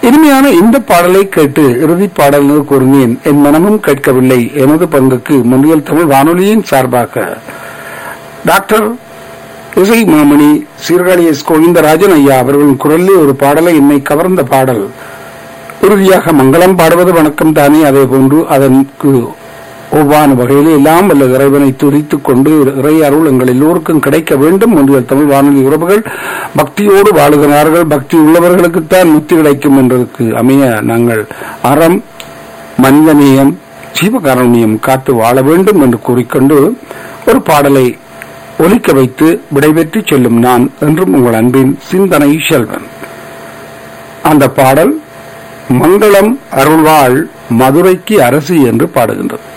இனிமையான இந்த பாடலை கேட்டு இறுதி பாடல் என்று கூறினேன் என் மனமும் கேட்கவில்லை எனது பங்குக்கு முன்னியல் தமிழ் வானொலியின் சார்பாக டாக்டர் இசை மாமணி சீர்காழி எஸ் கோவிந்தராஜன் ஐயா அவர்களின் குரலில் ஒரு பாடலை என்னை கவர்ந்த பாடல் உறுதியாக மங்களம் பாடுவது வணக்கம் தானே அதே போன்று அதற்கு ஒவ்வான வகையில் எல்லாம் வல்ல இறைவனை துதித்துக் கொண்டு இறை அருள் எங்கள் எல்லோருக்கும் கிடைக்க வேண்டும் என்று தமிழ் வானொலி உறவுகள் பக்தியோடு வாழுகிறார்கள் பக்தி உள்ளவர்களுக்குத்தான் முத்தி கிடைக்கும் என்பதற்கு அமைய நாங்கள் அறம் மனிதநேயம் ஜீவகாரண்யம் காத்து வாழ வேண்டும் என்று கூறிக்கொண்டு ஒரு பாடலை ஒலிக்க வைத்து விடைபெற்று செல்லும் நான் என்றும் உங்கள் அன்பின் சிந்தனை செல்வன் அந்த பாடல் மங்களம் அருள்வாள் மதுரைக்கு அரசி என்று பாடுகின்றது